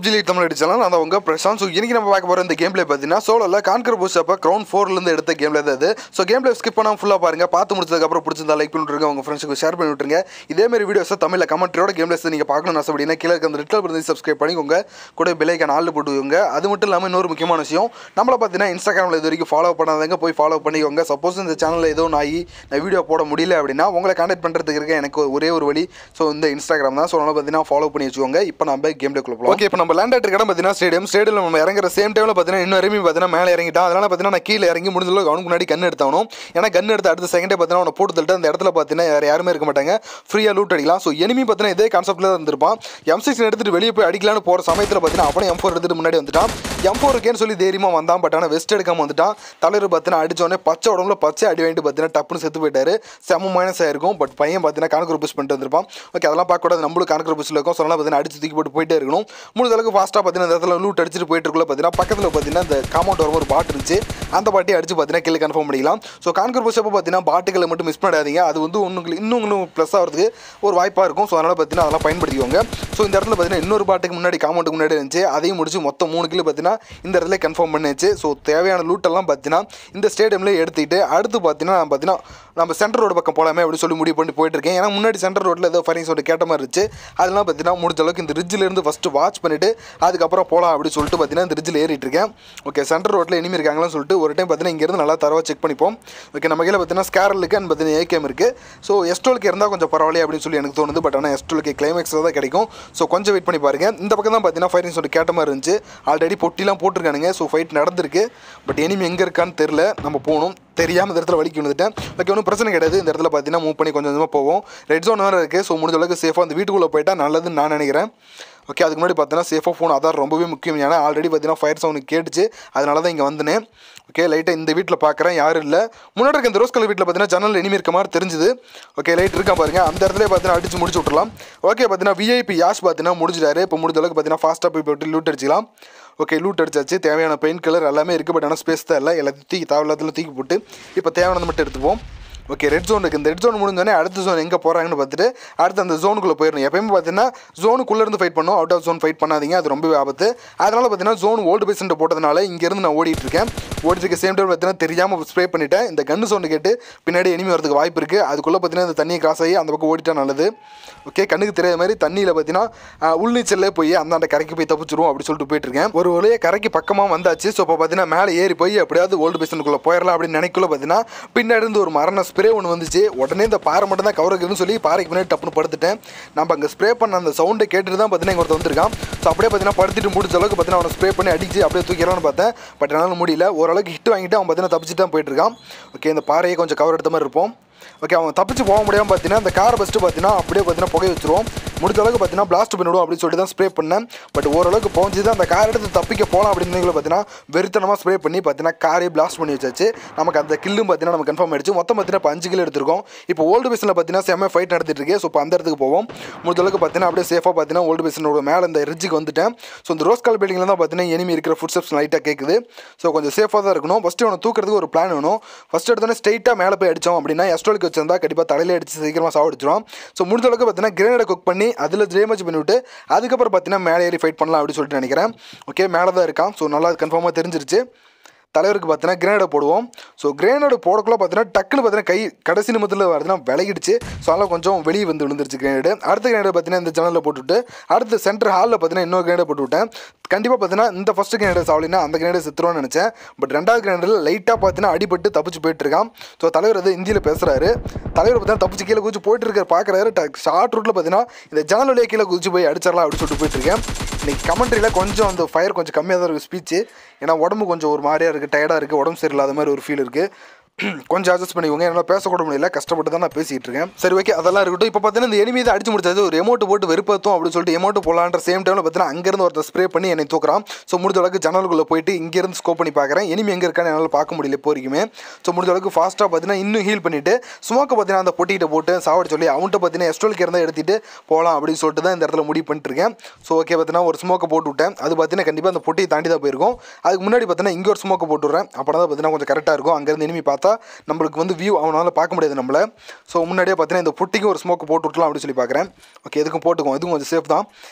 PUBG lead Tamil அடிச்சாலும் நான் உங்கள் பிரசாந்த் ஸோ இன்னைக்கு நம்ம பார்க்க போகிற இந்த கேம் பிளே பார்த்தீங்கன்னா சோலோவில் கான்கர் புஷ் அப்போ க்ரௌண்ட் ஃபோர்லேருந்து எடுத்த கேம் பிளே தான் இது ஸோ கேம் பிளே ஸ்கிப் பண்ணாமல் ஃபுல்லாக பாருங்க பார்த்து முடிச்சதுக்கப்புறம் பிடிச்சிருந்தா லைக் பண்ணிவிட்டுருங்க உங்கள் ஃப்ரெண்ட்ஸுக்கு ஷேர் பண்ணி விட்டுருங்க இதேமாரி வீடியோஸை தமிழில் கமெண்ட்ரியோட கேம் பிளேஸ் நீங்கள் பார்க்கணும்னு ஆசைப்பட்டீங்கன்னா கீழே இருக்க அந்த ரெட் கலர் சப்ஸ்கிரைப் பண்ணிக்கோங்க கூட பெல்லைக்கான ஆள் போட்டுக்கோங்க அது மட்டும் இல்லாமல் இன்னொரு முக்கியமான விஷயம் நம்மளை பார்த்தீங்கன்னா இன்ஸ்டாகிராமில் இது வரைக்கும் ஃபாலோ பண்ணாதவங்க போய் ஃபாலோ பண்ணிக்கோங்க சப்போஸ் இந்த சேனலில் ஏதோ ஒன்று ஆகி நான் வீடியோ போட முடியல அப்படின்னா உங்களை கான்டாக்ட் பண்ணுறதுக்கு இருக்க எனக்கு ஒரே ஒரு வழி ஸோ இந்த இன்ஸ்டாகிராம் தான் ஸோ அதனால் பார்த்தீங்கன்னா ஃபாலோ பண்ணி வச்சுக்கோங்க இப்போ நம்ம கேம் டே குள்ள ஓகே இப்போ நம்ம லேண்ட் ஆகிட்டு இடம் பார்த்தீங்கன்னா ஸ்டேடியம் ஸ்டேடியம் நம்ம இறங்குற சேம் டைமில் பார்த்தீங்கன்னா இன்னும் எருமி பார்த்தீங்கன்னா மேலே இறங்கிட்டான் அதனால் பார்த்தீங்கன்னா நான் கீழே இறங்கி முடிஞ்ச அளவுக்கு அவனுக்கு முன்னாடி கண் எடுத்தாகணும் ஏன்னா கண் எடுத்து அடுத்த செகண்டே பார்த்தீங்கன்னா அவனை போட்டு தள்ளிட்டு அந்த இடத்துல பார்த்தீங்கன்னா வேறு யாருமே இருக்க மாட்டாங்க ஃப்ரீயாக லூட் அடிக்கலாம் ஸோ எனிமி பார்த்தீங்கன்னா இதே கான்செப்ட்டில் தான் இருந்திருப்பான் எம் சிக்ஸ் எடுத்துட்டு வெளியே போய் அடிக்கலாம்னு போகிற சமயத்தில் பார்த்தீங்கன்னா அவனே எம் ஃபோர் எடுத்துட்டு முன்னாடி வந்துட்டான் எம் ஃபோர் இருக்கேன்னு சொல்லி தைரியமாக வந்தான் பட் ஆனால் வெஸ்ட் எடுக்காமல் வந்துட்டான் தலைவர் பார்த்தீங்கன்னா அடிச்சோடனே பச்சை உடம்புல பச்சை அடி வாங்கிட்டு பார்த்தீங்கன்னா டப்புன்னு செத்து போயிட்டாரு செம்ம மைனஸ் ஆயிருக்கும் பட் பையன் பார்த்தீங்கன்னா கணக்கு புஷ் பண்ணிட்டு வந்திருப்பான் ஓகே அதெல்லாம் பார்க்கக்கூடாது நம்மளும் கணக்கு புஷில் இருக்கும் ஸோ அதனால் பார்த்தீங்கன்னா அடிச்சு தூக்கி போட்டு போயிட்டே இருக்கணும் முடிஞ்ச அளவுக்கு ஃபாஸ்ட்டாக பார்த்தீங்கன்னா இந்த இடத்துல லூட் அடிச்சுட்டு போயிட்டு இருக்குள்ள பார்த்தீங்கன்னா பக்கத்தில் பார்த்தீங்கன்னா இந்த காமௌண்ட் வரும் ஒரு பாட் இருந்துச்சு அந்த பாட்டி அடிச்சு பார்த்தீங்கன்னா கில் கன்ஃபார்ம் பண்ணிக்கலாம் ஸோ கான்கர் புஷ் அப்போ பார்த்தீங்கன்னா பாட்டுகளை மட்டும் மிஸ் பண்ணாதீங்க அது வந்து ஒன்று இன்னும் இன்னும் ப்ளஸ் ஆகிறதுக்கு ஒரு வாய்ப்பாக இருக்கும் ஸோ அதனால் பார்த்தீங்கன்னா அதெல்லாம் பயன்படுத்திக்கோங்க ஸோ இந்த இடத்துல பார்த்தீங்கன்னா இன்னொரு பாட்டுக்கு முன்னாடி காமௌண்ட்டுக்கு முன்னாடி இருந்துச்சு அதையும் முடிச்சு மொத்தம் மூணு கிலோ பார்த்தீங்கன்னா இந்த இடத்துல கன்ஃபார்ம் பண்ணிச்சு ஸோ தேவையான லூட்டெல்லாம் பார்த்தீங்கன்னா இந்த ஸ்டேடியமில் எடுத்துக்கிட்டு அடுத்து பார்த்தீங்கன்னா பார்த்தீங்கன்னா நம்ம சென்டர் ரோடு பக்கம் போகலாமே அப்படின்னு சொல்லி முடிவு பண்ணி போயிட்டு இருக்கேன் ஏன்னா முன்னாடி சென்டர் ரோட்டில் ஏதோ ஃபைரிங் சவுண்ட் கேட்ட மாதிரி இருந்துச்சு அதெல்லாம் பார்த்தீங்கன்னா முடிஞ்ச அளவுக்கு இந்த ரிட்ஜில் இருந்து ஃபஸ்ட்டு வாட்ச் பண்ணிவிட்டு அதுக்கப்புறம் போகலாம் அப்படின்னு சொல்லிட்டு பார்த்தீங்கன்னா இந்த ரிட்ஜில் ஏறிட்டு இருக்கேன் ஓகே சென்டர் ரோட்டில் இனிமே இருக்காங்களான்னு சொல்லிட்டு ஒரு டைம் பார்த்தீங்கன்னா இங்கேருந்து நல்லா தரவா செக் பண்ணிப்போம் ஓகே நம்ம கையில் பார்த்தீங்கன்னா ஸ்கேரலுக்கு அண்ட் பார்த்தீங்கன்னா ஏகேம் இருக்குது ஸோ எஸ்டோலுக்கு இருந்தால் கொஞ்சம் பரவாயில்ல அப்படின்னு சொல்லி எனக்கு தோணுது பட் ஆனால் எஸ்டோலுக்கு கிளைமேக்ஸில் தான் கிடைக்கும் ஸோ கொஞ்சம் வெயிட் பண்ணி பாருங்க இந்த பக்கம் தான் பார்த்தீங்கன்னா ஃபைரிங் சவுண்ட் கேட்ட மாதிரி இருந்துச்சு ஆல்ரெடி பொட்டிலாம் போட்டிருக்கானுங்க ஸோ ஃபைட் நடந்திருக்கு பட் எனிமி எங்கே இருக்கான்னு தெரில நம்ம போகணும் தெரியாமல் இந்த இடத்துல வலிக்கு வந்துட்டேன் ஓகே ஒன்றும் பிரச்சனை கிடையாது இந்த இடத்துல பார்த்தீங்கன்னா மூவ் பண்ணி கொஞ்சம் கொஞ்சமாக போவோம் ரெட் ஜோன் வேறு இருக்குது ஸோ முடிஞ்ச அளவுக்கு சேஃபாக அந்த வீட்டுக்குள்ளே போயிட்டா நல்லதுன்னு நான் நினைக்கிறேன் ஓகே அதுக்கு முன்னாடி பார்த்தீங்கன்னா சேஃபாக ஃபோன் அதான் ரொம்பவே முக்கியம் ஏன்னா ஆல்ரெடி பார்த்தீங்கன்னா ஃபயர் சவுண்ட் கேட்டுச்சு அதனால தான் இங்கே வந்தேன் ஓகே லைட்டாக இந்த வீட்டில் பார்க்குறேன் யாரும் இல்லை முன்னாடி இருக்க இந்த ரோஸ் கலர் வீட்டில் பார்த்தீங்கன்னா ஜன்னல் இனிமே இருக்க மாதிரி தெரிஞ்சுது ஓகே லைட் இருக்கா பாருங்க அந்த இடத்துல பார்த்தீங்கன்னா அடிச்சு முடிச்சு விட்றலாம் ஓகே பார்த்தீங்கன்னா விஐபி யாஷ் பார்த்தீங்கன்னா முடிஞ்சிட்டாரு இப்போ முடிஞ்ச அளவுக்கு பார்த்தீங்கன்னா ஃபாஸ்ட்டாக போய் போட்டு லூட் அடிச்சிக்கலாம் ஓகே லூட் அடிச்சாச்சு தேவையான பெயின் கலர் எல்லாமே இருக்குது பட் ஆனால் ஸ்பேஸ் தான் இல்லை எல்லாத்தையும் தூக்கி தேவையில்லாத்துல தூக்கி போட்டு இப்போ தேவையானது மட்டும் எடுத்துப்போம் ஓகே ரெட் ஜோன் இருக்குது இந்த ரெட் ஜோன் முடிஞ்சோடனே அடுத்த ஜோன் எங்கே போகிறாங்கன்னு பார்த்துட்டு அடுத்து அந்த ஜோனுக்குள்ளே போயிடணும் எப்பயுமே பார்த்தீங்கன்னா ஜோனுக்குள்ளேருந்து ஃபைட் பண்ணோம் அவுட் ஆஃப் ஜோன் ஃபைட் பண்ணாதீங்க அது ரொம்பவே ஆபத்து அதனால் பார்த்தீங்கன்னா ஜோன் ஓல்டு பேசண்ட் போட்டதுனால இங்கேருந்து நான் ஓடிட்டு இருக்கேன் ஓடிட்டு இருக்க சேம் டைம் பார்த்தீங்கன்னா தெரியாமல் ஸ்ப்ரே பண்ணிட்டேன் இந்த கன்று சவுண்டு கேட்டு பின்னாடி எனிமி வரதுக்கு வாய்ப்பு இருக்குது அதுக்குள்ளே பார்த்தீங்கன்னா இந்த தண்ணியை கிராஸ் ஆகி அந்த பக்கம் ஓடிட்டா நல்லது ஓகே கண்ணுக்கு தெரியாத மாதிரி தண்ணியில் பார்த்தீங்கன்னா உள்நீச்சல்லே போய் அந்தாண்ட கரைக்கு போய் தப்பிச்சிருவோம் அப்படி சொல்லிட்டு போயிட்டு இருக்கேன் ஒரு வழியாக கரைக்கு பக்கமாக வந்தாச்சு ஸோ இப்போ பார்த்தீங்கன்னா மேலே ஏறி போய் எப்படியாவது ஓல்டு பேசனுக்குள்ளே போயிடலாம் அப்படின்னு நினைக்கல பார்த்தீங்கன்னா பின்னாடி இருந்து ஒரு மரண ஸ்ப்ரே ஒன்று வந்துச்சு உடனே இந்த பாறை மட்டும் தான் கவர் இருக்குதுன்னு சொல்லி பாறைக்கு முன்னாடி டப்புன்னு படுத்துட்டேன் நம்ம அங்கே ஸ்ப்ரே பண்ண அந்த சவுண்டை கேட்டுட்டு தான் பார்த்தீங்கன்னா இங்கே ஒருத்தர் வந்திருக்கான் ஸோ அப்படியே பார்த்தீங்கன்னா படுத்துட்டு முடிச்ச அளவுக்கு பார்த்தீங்கன்னா அவனை ஸ்ப்ரே பண்ணி அடிச்சு அப்படியே தூக்கிடலாம்னு பார்த்தேன் பட் என்னால் முடியல ஓரளவுக்கு ஹிட் வாங்கிட்டு அவன் பார்த்தீங்கன்னா தப்பிச்சுட்டு தான் போயிட்டு இருக்கான் ஓகே இந்த பாறையை கொஞ்சம் கவர் எடுத்த மாதிரி இருப்போம் ஓகே அவன் தப்பிச்சு போக முடியாமல் பார்த்தீங்கன்னா அந்த காரை ஃபஸ்ட்டு பார்த்தீங்கன்னா அப்படியே பார்த்தீங்கன்னா புகை வச்சிருவோம் முடிஞ்ச அளவுக்கு பார்த்தீங்கன்னா பிளாஸ்ட் பண்ணிவிடுவோம் அப்படின்னு சொல்லிட்டு தான் ஸ்ப்ரே பண்ணேன் பட் ஓரளவுக்கு போஞ்சு தான் அந்த கார் எடுத்து தப்பிக்க போகலாம் அப்படின்னு பார்த்தீங்கன்னா வெறித்தனமாக ஸ்ப்ரே பண்ணி பார்த்தீங்கன்னா காரே பிளாஸ்ட் பண்ணி வச்சாச்சு நமக்கு அந்த கில்லும் பார்த்தீங்கன்னா நம்ம கன்ஃபார்ம் ஆயிடுச்சு மொத்தம் பார்த்தீங்கன்னா இப்போ அஞ்சு கிலோ எடுத்திருக்கோம் இப்போ ஓல்டு பேசனில் பார்த்தீங்கன்னா செம்ம ஃபைட் நடத்திட்டு இருக்கு ஸோ இப்போ அந்த இடத்துக்கு போவோம் முடிஞ்ச அளவுக்கு பார்த்தீங்கன்னா அப்படியே சேஃபாக பார்த்தீங்கன்னா ஓல்டு பேசனோட மேலே இந்த ரிட்ஜுக்கு வந்துட்டேன் ஸோ இந்த ரோஸ் கால் பில்டிங்கில் தான் பார்த்தீங்கன்னா எனிமி இருக்கிற ஃபுட் ஸ்டெப்ஸ் லைட்டாக கேட்குது ஸோ கொஞ்சம் சேஃபாக தான் இருக்கணும் ஃபஸ்ட்டு அவனை தூக்கிறதுக்கு ஒரு பிளான் வேணும் ஃபஸ்ட் எடுத்தோன்னே ஸ்ட்ரைட்டாக மேலே போய் அடித்தோம் அப்படின்னா எஸ்ட்ரோலுக்கு வச்சிருந்தா கண்டிப்பாக தலையில் அடிச்சு சீக்கிரமாக சாவடிச்சிடும் ஸோ முடிஞ்ச அளவுக்கு பார்த்தீங்கன்னா கிரேனடை குக் பண்ணி அதில் டேமேஜ் பண்ணிவிட்டு அதுக்கப்புறம் பார்த்தீங்கன்னா மேலே ஏறி ஃபைட் பண்ணலாம் அப்படின்னு சொல்லிட்டு நினைக்கிறேன் ஓகே மேலே தான் இருக்கான் ஸோ நல்லா கன்ஃபார்மாக தெரிஞ்சிருச்சு தலைவருக்கு பார்த்தீங்கன்னா கிரேனடை போடுவோம் ஸோ கிரேனடு போடக்குள்ள பார்த்தீங்கன்னா டக்குன்னு பார்த்தீங்கன்னா கை கடைசி நிமிடத்தில் பார்த்தீங்கன்னா விலகிடுச்சு ஸோ அதனால் கொஞ்சம் வெளியே வந்து விழுந்துருச்சு கிரேனடு அடுத்த கிரேனடை பார்த்தீங்கன்னா இந்த ஜன்னலில் போட்டுவிட்டு அடுத்த சென்டர் ஹாலில் பார்த்தீங்கன்னா இன்னொரு கிரேனடை போட்டு விட்டேன் கண்டிப்பாக பார்த்தீங்கன்னா இந்த ஃபஸ்ட்டு கிரேனடை சாவலினா அந்த கிரேனடை செத்துருவோம்னு நினச்சேன் பட் ரெண்டாவது கிரேனடில் லைட்டாக பார்த்தீங்கன்னா அடிபட்டு தப்பிச்சு போயிட்டு இருக்கான் ஸோ தலைவர் அது இந்தியில் பேசுகிறாரு தலைவர் பார்த்தீங்கன்னா தப்பிச்சு கீழே குதிச்சு போயிட்டு இருக்காரு பார்க்குறாரு ஷார்ட் ரூட்டில் பார்த்தீங்கன்னா இந்த ஜன்னல் வழியாக கீழே குதிச்சு போய் அடிச்சிடலாம் அப்படின்னு சொல்லிட்டு போயிட்டு இருக்கேன் இன்னைக்கு கமெண்ட்ரியில் கொஞ்சம் அந்த ஃபயர் கொஞ்சம் கம்மியாக தான் இருக்குது ஸ்பீச்சு ஏன்னா உடம்பு கொஞ்சம் ஒரு மாதிரியாக இருக்குது டயர்டாக இருக்குது உடம்பு சரியில்லாத மாதிரி ஒரு ஃபீல் இருக்குது கொஞ்சம் அட்ஜஸ்ட் பண்ணிக்கோங்க என்னால் பேசக்கூட முடியல கஷ்டப்பட்டு தான் நான் பேசிகிட்டு இருக்கேன் சரி ஓகே அதெல்லாம் இருக்கட்டும் இப்போ பார்த்தீங்கன்னா இந்த எனிமி தான் அடிச்சு முடிச்சது ஒரு எமௌண்ட் போட்டு வெறுப்பத்தும் அப்படின்னு சொல்லிட்டு எமௌண்ட் போடலான்ற சேம் டைமில் பார்த்தீங்கன்னா அங்கேருந்து ஒருத்தர் ஸ்ப்ரே பண்ணி என்னை தூக்குறான் ஸோ முடிஞ்ச அளவுக்கு ஜன்னலுக்குள்ளே போயிட்டு இங்கேருந்து ஸ்கோப் பண்ணி பார்க்குறேன் எனிமி எங்கே இருக்கான்னு என்னால் பார்க்க முடியல இப்போ வரைக்குமே ஸோ முடிஞ்ச அளவுக்கு ஃபாஸ்ட்டாக பார்த்தீங்கன்னா இன்னும் ஹீல் பண்ணிவிட்டு ஸ்மோக்கை பார்த்தீங்கன்னா அந்த பொட்டிகிட்ட போட்டு சாவடி சொல்லி அவன்கிட்ட பார்த்தீங்கன்னா எஸ்டோலுக்கு இருந்தால் எடுத்துகிட்டு போகலாம் அப்படின்னு சொல்லிட்டு தான் இந்த இடத்துல முடிவு பண்ணிட்டு இருக்கேன் ஸோ ஓகே பார்த்தீங்கன்னா ஒரு ஸ்மோக்கை போட்டு விட்டேன் அது பார்த்தீங்கன்னா கண்டிப்பாக அந்த பொட்டியை தாண்டி தான் போயிருக்கும் அதுக்கு முன்னாடி பார்த்தீங்கன்னா இங்கே ஒரு ஸ்மோக்கை போட்டு விட்றேன் அப்போ தான் பார்த்தீங்கன்னா கொஞ்சம் கரெக்டாக இருக்கும் அங்கேருந்து எனிமி பார்த்தா நம்மளுக்கு வந்து வியூ அவனால் பார்க்க முடியாது நம்மளை ஸோ முன்னாடியே பார்த்தீங்கன்னா இந்த பொட்டிக்கு ஒரு ஸ்மோக் போட்டு விட்டலாம் அப்படின்னு சொல்லி பார்க்குறேன் ஓகே எதுக்கும் போட்டுக்குவோம் இதுவும் கொஞ்சம் சேஃப் தான்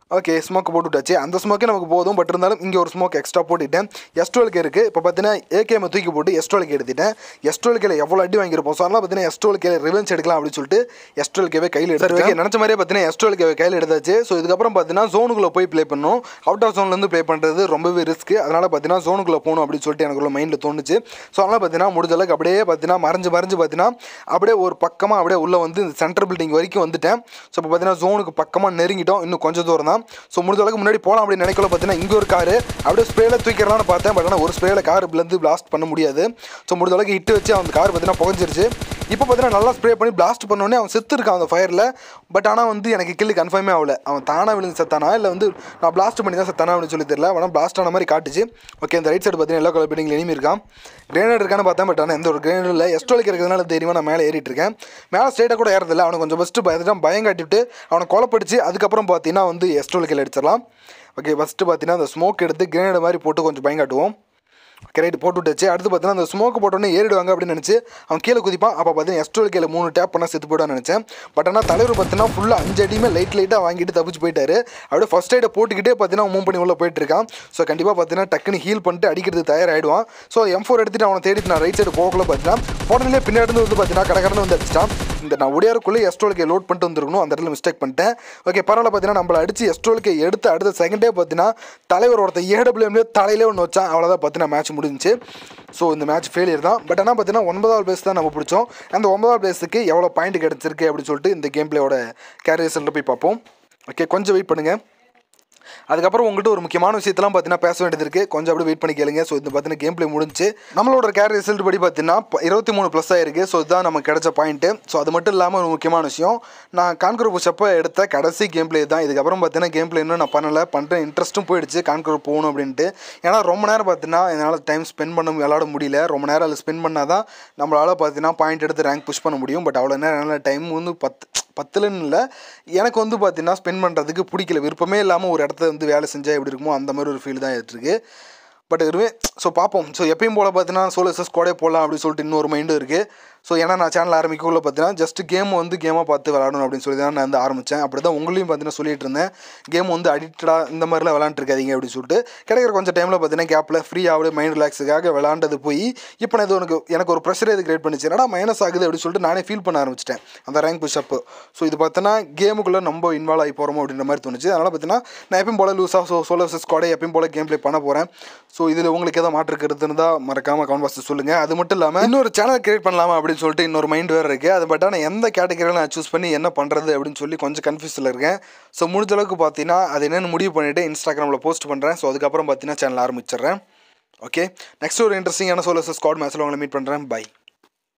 ஓகே ஸ்மோக் போட்டு விட்டாச்சு அந்த ஸ்மோக்கே நமக்கு போதும் பட் இருந்தாலும் இங்கே ஒரு ஸ்மோக் எக்ஸ்ட்ரா போட்டுட்டேன் எஸ்ட்ரோலுக்கு இருக்குது இப்போ பார்த்தீங்கன்னா ஏகேஎம் தூக்கி போட்டு எஸ்ட்ரோலுக்கு எடுத்துட்டேன் எஸ்ட்ரோலுக்கில் எவ்வளோ அடி வாங்கியிருப்போம் ஸோ அதனால் பார்த்தீங்கன்னா எஸ்ட்ரோலுக்கு ரிவென்ஸ் எடுக்கலாம் அப்படின்னு சொல்லிட்டு எஸ்ட்ரோலுக்கே கையில் எடுத்து ஓகே நினச்ச மாதிரியே பார்த்தீங்கன்னா எஸ்ட்ரோலுக்கு கையில் எடுத்தாச்சு ஸோ இதுக்கப்புறம் பார்த்தீங்கன்னா ஜோனுக்குள்ளே போய் ப்ளே பண்ணணும் அவுட் ஆஃப் ஜோன்லேருந்து ப்ளே பண்ணுறது ரொம்பவே ரிஸ்க் அதனால் பார்த்தீங்கன்னா ஜோனுக்குள்ளே போகணும் அப்படின்னு சொல்லிட்டு எனக்கு உள்ள மைண்டில் தோணுச்சு ஸோ அதனால் பார்த்தீங்கன்னா முடிஞ்ச அளவுக்கு அப்படியே பார்த்தீங்கன்னா மறைஞ்சு மறைஞ்சு பார்த்தீங்கன்னா அப்படியே ஒரு பக்கமாக அப்படியே உள்ளே வந்து இந்த சென்ட்ரல் பில்டிங் வரைக்கும் வந்துட்டேன் ஸோ இப்போ பார்த்தீங்கன்னா ஜோனுக்கு பக்கமாக நெருங்கிட்டோம் இன்னும் கொஞ்சம் தூரம் தான் ஸோ முடிஞ்ச அளவுக்கு முன்னாடி போகலாம் அப்படின்னு நினைக்கல பார்த்தீங்கன்னா இங்கே ஒரு காரு அப்படியே ஸ்ப்ரேல தூக்கிடலாம்னு பார்த்தேன் பட் ஆனால் ஒரு ஸ்ப்ரேல கார் பிளந்து பிளாஸ்ட் பண்ண முடியாது ஸோ முடிஞ்ச அளவுக்கு ஹிட் வச்சு அந்த கார் பார்த்தீங்கன்னா புகஞ்சிருச்சு இப்போ பார்த்தீங்கன்னா நல்லா ஸ்ப்ரே பண்ணி பிளாஸ்ட் பண்ணோடனே அவன் செத்து இருக்கான் அந்த ஃபயரில் பட் ஆனால் வந்து எனக்கு கில்லு கன்ஃபார்மே ஆகல அவன் தானாக விழுந்து செத்தானா இல்லை வந்து நான் பிளாஸ்ட் பண்ணி தான் செத்தானா அப்படின்னு சொல்லி தெரியல ஆனால் பிளாஸ்ட் ஆன மாதிரி காட்டுச்சு ஓகே இந்த ரைட் சைடு பார்த்தீங்கன்னா எல்லோ கலர் பில்டிங்கில் எனிமி இருக்கான் கிரேனேட் இருக்கான்னு பார்த்தேன் பட் ஆனால் எந்த ஒரு கிரேனேட் இல்லை எஸ்ட்ரோலிக் இருக்கிறதுனால தெரியுமா நான் மேலே ஏறிட்டு இருக்கேன் மேலே ஸ்ட்ரைட்டாக கூட ஏறதில்லை அவனை கொஞ்சம் ஃபஸ்ட்டு பயந்துட்டான் பயம் காட்டிவிட்டு அவனை கொலைப்படுச்சு அதுக்கப்புறம் பார்த்தீங்கன்னா வந்து எஸ்ட்ரோலிக்கில் அடிச்சிடலாம் ஓகே ஃபஸ்ட்டு பார்த்தீங்கன்னா அந்த ஸ்மோக் எடுத்து கிரேனேட் மாதிரி போட்டு கொஞ்சம் பயம் காட்டுவோம் ஓகே ரைட் போட்டு விட்டுச்சு அடுத்து பார்த்தீங்கன்னா அந்த ஸ்மோக் போட்டோன்னே ஏறிடுவாங்க அப்படின்னு நினச்சி அவன் கீழே குதிப்பான் அப்போ பார்த்தீங்கன்னா எஸ்ட்ரோல் கீழே மூணு டேப் பண்ணால் செத்து போயிடான்னு நினச்சேன் பட் ஆனால் தலைவர் பார்த்தீங்கன்னா ஃபுல்லாக அஞ்சு அடியுமே லைட் லைட்டாக வாங்கிட்டு தப்பிச்சு போயிட்டாரு அப்படியே ஃபஸ்ட் எய்டை போட்டுக்கிட்டே பார்த்தீங்கன்னா மூவ் பண்ணி உள்ளே போயிட்டு இருக்கான் ஸோ கண்டிப்பாக பார்த்தீங்கன்னா டக்குன்னு ஹீல் பண்ணிட்டு அடிக்கிறதுக்கு தயாராகிடுவான் ஸோ எம் ஃபோர் எடுத்துட்டு அவனை தேடிட்டு நான் ரைட் சைடு போகக்குள்ள பார்த்தீங்கன்னா உடனே பின்னாடி இருந்து வந்து பார்த்தீங்கன்னா கடற்கடன்னு வந்து அடிச்சிட்டான் இந்த நான் ஒடியாருக்குள்ளே எஸ்ட்ரோலுக்கை லோட் பண்ணிட்டு வந்துருக்கணும் அந்த இடத்துல மிஸ்டேக் பண்ணிட்டேன் ஓகே பரவாயில்ல பார்த்தீங்கன்னா நம்மளை அடிச்சு எஸ்ட்ரோலுக்கை எடுத்து அடுத்த செகண்டே பார்த்தீங்கன்னா தலைவர் ஒருத்தர் ஏடபிள்யூஎம்லேயே தலையிலே ஒன்று வச்சான் அவ்வளோதான் பார்த்தீங்கன்னா மேட்ச் முடிஞ்சுச்சு ஸோ இந்த மேட்ச் ஃபெயிலியர் தான் பட் ஆனால் பார்த்தீங்கன்னா ஒன்பதாவது பிளேஸ் தான் நம்ம பிடிச்சோம் அந்த ஒன்பதாவது பிளேஸுக்கு எவ்வளோ பாயிண்ட் கிடச்சிருக்கு அப்படின்னு சொல்லிட்டு இந்த கேம் பிளேயோட கேரி ரிசல்ட்டை போய் பார்ப்போம் ஓகே கொஞ்சம் வெயிட் பண்ணுங்கள் அதுக்கப்புறம் உங்கள்கிட்ட ஒரு முக்கியமான விஷயத்தெல்லாம் பார்த்தீங்கன்னா பேச வேண்டியது இருக்குது கொஞ்சம் அப்படியே வெயிட் பண்ணி கேளுங்க ஸோ இது பார்த்தீங்கன்னா கேம் ப்ளே முடிஞ்சு நம்மளோட கேர் ரிசல்ட் படி பார்த்தீங்கன்னா ப- இருபத்தி மூணு ப்ளஸ் ஆயிருக்கு ஸோ இதுதான் நமக்கு கிடைச்ச பாயிண்ட்டு ஸோ அது மட்டும் இல்லாமல் ஒரு முக்கியமான விஷயம் நான் கான்கர் புஷப்போ எடுத்த கடைசி கேம் ப்ளே தான் இதுக்கப்புறம் பார்த்தீங்கன்னா கேம் ப்ளே இன்னும் நான் பண்ணலை பண்ணுறேன் இன்ட்ரெஸ்ட்டும் போயிடுச்சு கான்கர் போகணும் அப்படின்ட்டு ஏன்னா ரொம்ப நேரம் பார்த்தீங்கன்னா என்னால் டைம் ஸ்பெண்ட் பண்ண விளாட முடியல ரொம்ப நேரம் அதில் ஸ்பெண்ட் பண்ணால் தான் நம்மளால் பார்த்தீங்கன்னா பாயிண்ட் எடுத்து ரேங்க் புஷ் பண்ண முடியும் பட் அவ்வளோ நேரம் என்னால் டைம் வந்து பத்து பத்துலன்னு இல்லை எனக்கு வந்து பார்த்தீங்கன்னா ஸ்பெண்ட் பண்ணுறதுக்கு பிடிக்கல விருப்பமே இல்லாமல் ஒரு இடத்த வந்து வேலை செஞ்சால் எப்படி இருக்குமோ அந்த மாதிரி ஒரு ஃபீல் தான் இருக்கு பட் இதுவே ஸோ பார்ப்போம் ஸோ எப்பயும் போல் பார்த்தீங்கன்னா சோலோசஸ் கூட போடலாம் அப்படின்னு சொல்லிட்டு இன்னொரு மைண்டும் இருக்குது ஸோ ஏன்னா நான் சேனல் ஆரம்பிக்கக்குள்ள பார்த்தீங்கன்னா ஜஸ்ட் கேம் வந்து கேமாக பார்த்து விளாடணும் அப்படின்னு சொல்லி தான் நான் வந்து ஆரம்பித்தேன் அப்படி தான் உங்களையும் பார்த்தீங்கன்னா சொல்லிட்டு இருந்தேன் கேம் வந்து அடிக்டடாக இந்த மாதிரிலாம் விளாண்டுருக்காதீங்க அப்படின்னு சொல்லிட்டு கிடைக்கிற கொஞ்சம் டைமில் பார்த்தீங்கன்னா கேப்பில் ஃப்ரீ ஆகுது மைண்ட் ரிலாக்ஸுக்காக விளாண்டது போய் இப்போ நான் இது எனக்கு எனக்கு ஒரு ப்ரெஷர் இது கிரியேட் பண்ணிச்சு என்னடா மைனஸ் ஆகுது அப்படின்னு சொல்லிட்டு நானே ஃபீல் பண்ண ஆரம்பிச்சிட்டேன் அந்த ரேங்க் புஷ்அப்பு ஸோ இது பார்த்தோன்னா கேமுக்குள்ளே நம்ம இன்வால்வ் ஆகி போகிறோமோ அப்படின்ற மாதிரி தோணுச்சு அதனால் பார்த்தீங்கன்னா நான் எப்பயும் போல் லூஸாக ஸோ சோலோ ஸ்குவாடே எப்பயும் போல் கேம் ப்ளே பண்ண போகிறேன் ஸோ இதில் உங்களுக்கு எதாவது மாற்று கருத்து இருந்தால் மறக்காமல் கமெண்ட் பாக்ஸ் சொல்லுங்கள் அது மட்டும் இல்லாமல் இன்னொரு சேனல் கிரியேட் பண்ணலாமா அப்படின்னு சொல்லிட்டு இன்னொரு மைண்ட் வேறு இருக்குது அது பட் ஆனால் எந்த கேட்டகரியில் நான் சூஸ் பண்ணி என்ன பண்ணுறது அப்படின்னு சொல்லி கொஞ்சம் கன்ஃபியூஸில் இருக்கேன் ஸோ முடிஞ்ச அளவுக்கு பார்த்தீங்கன்னா அது என்னென்னு முடிவு பண்ணிவிட்டு இன்ஸ்டாகிராமில் போஸ்ட் பண்ணுறேன் ஸோ அதுக்கப்புறம் பார்த்தீங்கன்னா சேனல் ஆரம்பிச்சிடுறேன் ஓகே நெக்ஸ்ட் ஒரு இன்ட்ரெஸ்டிங்கான சோலோ ஸ்குவாட் மேட்ச்சில் உங்களை மீட் பண்ணுறேன் பை